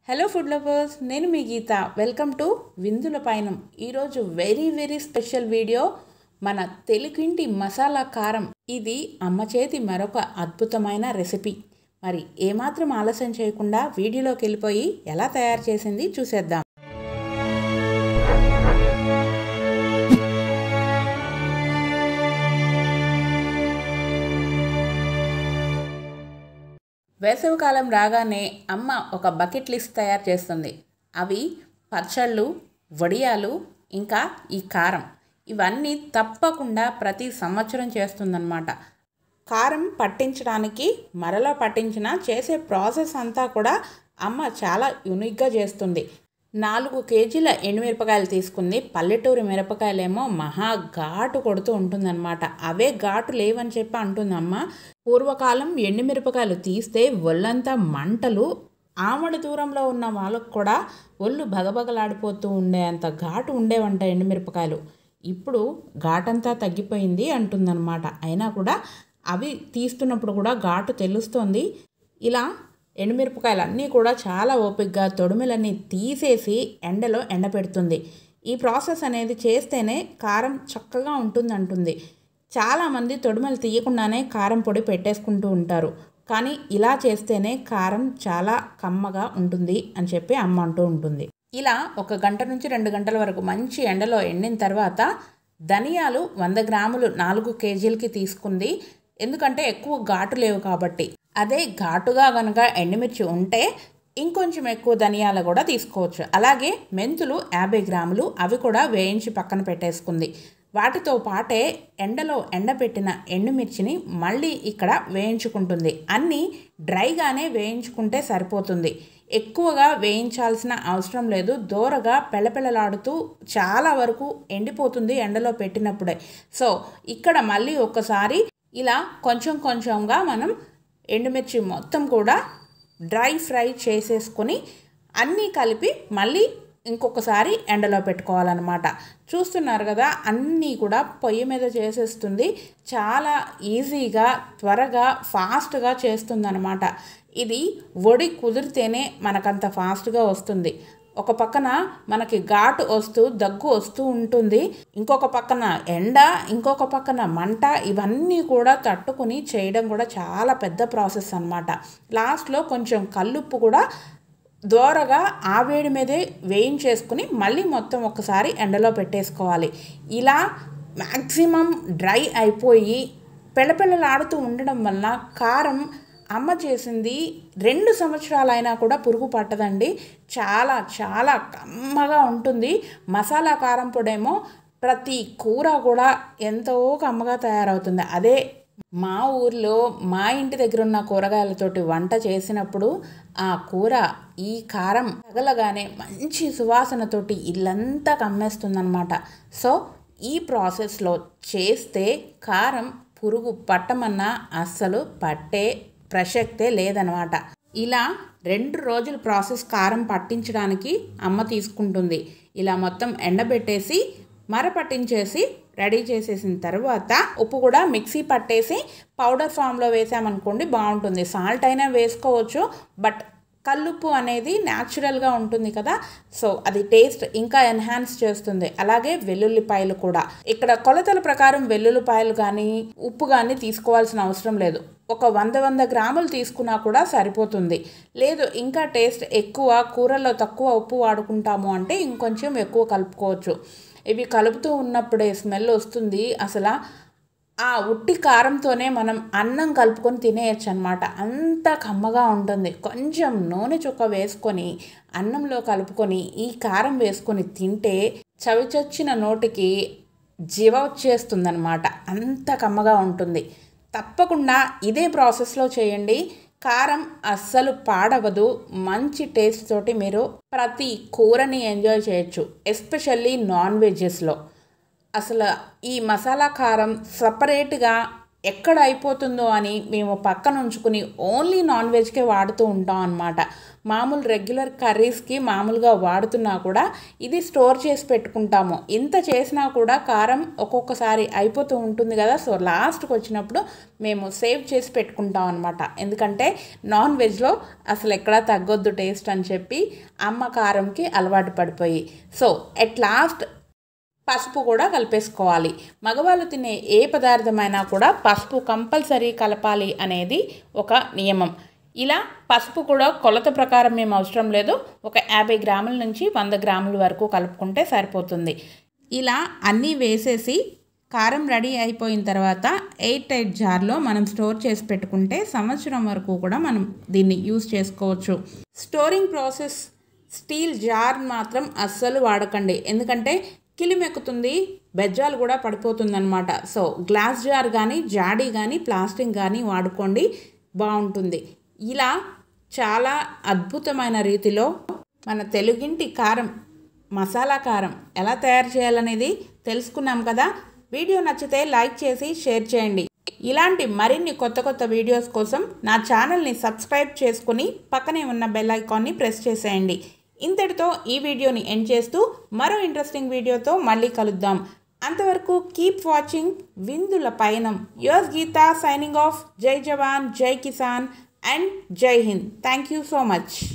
hello food lovers నేను మీ గీత welcome to విందుల పయనం ఈరోజు వెరీ వెరీ స్పెషల్ వీడియో మన తెలుగింటి మసాలా కారం ఇది అమ్మ చేతి మరొక అద్భుతమైన రెసిపీ మరి ఏమాత్రం ఆలస్యం చేయకుండా వీడియోలోకి వెళ్ళిపోయి ఎలా తయారు చేసింది చూసేద్దాం వేసవికాలం రాగానే అమ్మ ఒక బకెట్ లిస్ట్ తయారు చేస్తుంది అవి పచ్చళ్ళు వడియాలు ఇంకా ఈ కారం ఇవన్నీ తప్పకుండా ప్రతి సంవత్సరం చేస్తుందన్నమాట కారం పట్టించడానికి మరలా పట్టించిన చేసే ప్రాసెస్ అంతా కూడా అమ్మ చాలా యునిక్గా చేస్తుంది నాలుగు కేజీల ఎండుమిరపకాయలు తీసుకుంది పల్లెటూరు మిరపకాయలేమో మహా ఘాటు కొడుతూ ఉంటుందన్నమాట అవే ఘాటు లేవని చెప్పి అంటుంది అమ్మ పూర్వకాలం ఎండుమిరపకాయలు తీస్తే ఒళ్ళంతా మంటలు ఆమడ దూరంలో ఉన్న వాళ్ళకు కూడా ఒళ్ళు భగభగలాడిపోతూ ఉండేంత ఘాటు ఉండేవంట ఎండుమిరపకాయలు ఇప్పుడు ఘాటంతా తగ్గిపోయింది అంటుందన్నమాట అయినా కూడా అవి తీస్తున్నప్పుడు కూడా ఘాటు తెలుస్తోంది ఇలా ఎండుమిరపకాయలు అన్నీ కూడా చాలా ఓపికగా తొడుములన్నీ తీసేసి ఎండలో ఎండపెడుతుంది ఈ ప్రాసెస్ అనేది చేస్తేనే కారం చక్కగా ఉంటుంది అంటుంది చాలామంది తొడుమలు తీయకుండానే కారం పొడి పెట్టేసుకుంటూ ఉంటారు కానీ ఇలా చేస్తేనే కారం చాలా కమ్మగా ఉంటుంది అని చెప్పి అమ్మ అంటూ ఉంటుంది ఇలా ఒక గంట నుంచి రెండు గంటల వరకు మంచి ఎండలో ఎండిన తర్వాత ధనియాలు వంద గ్రాములు నాలుగు కేజీలకి తీసుకుంది ఎందుకంటే ఎక్కువ ఘాటు లేవు కాబట్టి అదే ఘాటుగా కనుక ఎండుమిర్చి ఉంటే ఇంకొంచెం ఎక్కువ ధనియాలు కూడా తీసుకోవచ్చు అలాగే మెంతులు యాభై గ్రాములు అవి కూడా వేయించి పక్కన పెట్టేసుకుంది వాటితో పాటే ఎండలో ఎండబెట్టిన ఎండుమిర్చిని మళ్ళీ ఇక్కడ వేయించుకుంటుంది అన్నీ డ్రైగానే వేయించుకుంటే సరిపోతుంది ఎక్కువగా వేయించాల్సిన అవసరం లేదు దూరగా పెళ్ళపెళ్ళలాడుతూ చాలా వరకు ఎండిపోతుంది ఎండలో పెట్టినప్పుడే సో ఇక్కడ మళ్ళీ ఒకసారి ఇలా కొంచెం కొంచెంగా మనం ఎండుమిర్చి మొత్తం కూడా డ్రై ఫ్రై చేసేసుకొని అన్నీ కలిపి మళ్ళీ ఇంకొకసారి ఎండలో పెట్టుకోవాలన్నమాట చూస్తున్నారు కదా అన్నీ కూడా పొయ్యి మీద చేసేస్తుంది చాలా ఈజీగా త్వరగా ఫాస్ట్గా చేస్తుందన్నమాట ఇది ఒడి కుదిరితేనే మనకంత ఫాస్ట్గా వస్తుంది ఒక పక్కన మనకి ఘాటు వస్తూ దగ్గు వస్తూ ఉంటుంది ఇంకొక పక్కన ఎండ ఇంకొక పక్కన మంట ఇవన్నీ కూడా తట్టుకుని చేయడం కూడా చాలా పెద్ద ప్రాసెస్ అనమాట లాస్ట్లో కొంచెం కల్లుప్పు కూడా దోరగా ఆ వేడి మీదే వేయించేసుకుని మళ్ళీ మొత్తం ఒకసారి ఎండలో పెట్టేసుకోవాలి ఇలా మ్యాక్సిమం డ్రై అయిపోయి పెళ్ళపెళ్ళలాడుతూ ఉండడం వలన కారం అమ్మ చేసింది రెండు సంవత్సరాలైనా కూడా పురుగు పట్టదండి చాలా చాలా కమ్మగా ఉంటుంది మసాలా కారం పొడేమో ప్రతి కూర కూడా ఎంతో కమ్మగా తయారవుతుంది అదే మా ఊర్లో మా ఇంటి దగ్గర ఉన్న కూరగాయలతోటి వంట చేసినప్పుడు ఆ కూర ఈ కారం తగలగానే మంచి సువాసనతోటి ఇల్లంతా కమ్మేస్తుందన్నమాట సో ఈ ప్రాసెస్లో చేస్తే కారం పురుగు పట్టమన్నా అస్సలు పట్టే ప్రసక్తే లేదనమాట ఇలా రెండు రోజుల ప్రాసెస్ కారం పట్టించడానికి అమ్మ తీసుకుంటుంది ఇలా మొత్తం ఎండబెట్టేసి మర పట్టించేసి రెడీ చేసేసిన తర్వాత ఉప్పు కూడా మిక్సీ పట్టేసి పౌడర్ ఫామ్లో వేసామనుకోండి బాగుంటుంది సాల్ట్ అయినా వేసుకోవచ్చు బట్ కల్లుప్పు అనేది న్యాచురల్గా ఉంటుంది కదా సో అది టేస్ట్ ఇంకా ఎన్హాన్స్ చేస్తుంది అలాగే వెల్లుల్లిపాయలు కూడా ఇక్కడ కొలతల ప్రకారం వెల్లుల్లిపాయలు కానీ ఉప్పు కానీ తీసుకోవాల్సిన అవసరం లేదు ఒక వంద వంద గ్రాములు తీసుకున్నా కూడా సరిపోతుంది లేదు ఇంకా టేస్ట్ ఎక్కువ కూరల్లో తక్కువ ఉప్పు వాడుకుంటాము అంటే ఇంకొంచెం ఎక్కువ కలుపుకోవచ్చు ఇవి కలుపుతూ ఉన్నప్పుడే స్మెల్ వస్తుంది అసలు ఆ ఉట్టి కారంతోనే మనం అన్నం కలుపుకొని తినేయచ్చు అనమాట అంత కమ్మగా ఉంటుంది కొంచెం నూనె చుక్క వేసుకొని అన్నంలో కలుపుకొని ఈ కారం వేసుకొని తింటే చవిచొచ్చిన నోటికి జీవ వచ్చేస్తుందనమాట అంత కమ్మగా ఉంటుంది తప్పకుండా ఇదే ప్రాసెస్లో చేయండి కారం అస్సలు పాడవదు మంచి టేస్ట్ తోటి మీరు ప్రతి కూరని ఎంజాయ్ చేయొచ్చు ఎస్పెషల్లీ నాన్ వెజెస్లో అసలు ఈ మసాలా కారం సపరేట్గా ఎక్కడ అయిపోతుందో అని మేము పక్కన ఉంచుకుని ఓన్లీ నాన్ వెజ్కే వాడుతూ ఉంటాం అన్నమాట మామూలు రెగ్యులర్ కర్రీస్కి మామూలుగా వాడుతున్నా కూడా ఇది స్టోర్ చేసి పెట్టుకుంటాము ఇంత చేసినా కూడా కారం ఒక్కొక్కసారి అయిపోతూ ఉంటుంది కదా సో లాస్ట్కి వచ్చినప్పుడు మేము సేవ్ చేసి పెట్టుకుంటాం అనమాట ఎందుకంటే నాన్ వెజ్లో అసలు ఎక్కడా తగ్గొద్దు టేస్ట్ అని చెప్పి అమ్మ కారంకి అలవాటు పడిపోయి సో ఎట్ లాస్ట్ పసుపు కూడా కలిపేసుకోవాలి మగవాళ్ళు తినే ఏ పదార్థమైనా కూడా పసుపు కంపల్సరీ కలపాలి అనేది ఒక నియమం ఇలా పసుపు కూడా కొలత ప్రకారం మేము అవసరం లేదు ఒక యాభై గ్రాముల నుంచి వంద గ్రాముల వరకు కలుపుకుంటే సరిపోతుంది ఇలా అన్నీ వేసేసి కారం రెడీ అయిపోయిన తర్వాత ఎయిట్ ఎయిట్ జార్లో మనం స్టోర్ చేసి పెట్టుకుంటే సంవత్సరం వరకు కూడా మనం దీన్ని యూస్ చేసుకోవచ్చు స్టోరింగ్ ప్రాసెస్ స్టీల్ జార్ మాత్రం అస్సలు వాడకండి ఎందుకంటే కిలిమెక్కుతుంది బెజ్జాలు కూడా పడిపోతుందన్నమాట సో గ్లాస్ జార్ కానీ జాడీ కానీ ప్లాస్టిక్ కానీ వాడుకోండి బాగుంటుంది ఇలా చాలా అద్భుతమైన రీతిలో మన తెలుగింటి కారం మసాలా కారం ఎలా తయారు చేయాలనేది తెలుసుకున్నాం కదా వీడియో నచ్చితే లైక్ చేసి షేర్ చేయండి ఇలాంటి మరిన్ని కొత్త కొత్త వీడియోస్ కోసం నా ఛానల్ని సబ్స్క్రైబ్ చేసుకుని పక్కనే ఉన్న బెల్ ఐకాన్ని ప్రెస్ చేసేయండి ఇంతటితో ఈ వీడియోని ఎండ్ చేస్తూ మరో ఇంట్రెస్టింగ్ వీడియోతో మళ్ళీ కలుద్దాం అంతవరకు కీప్ వాచింగ్ విందుల పయనం యోస్ గీత సైనింగ్ ఆఫ్ జై జవాన్ జై Kisan and Jai Hind thank you so much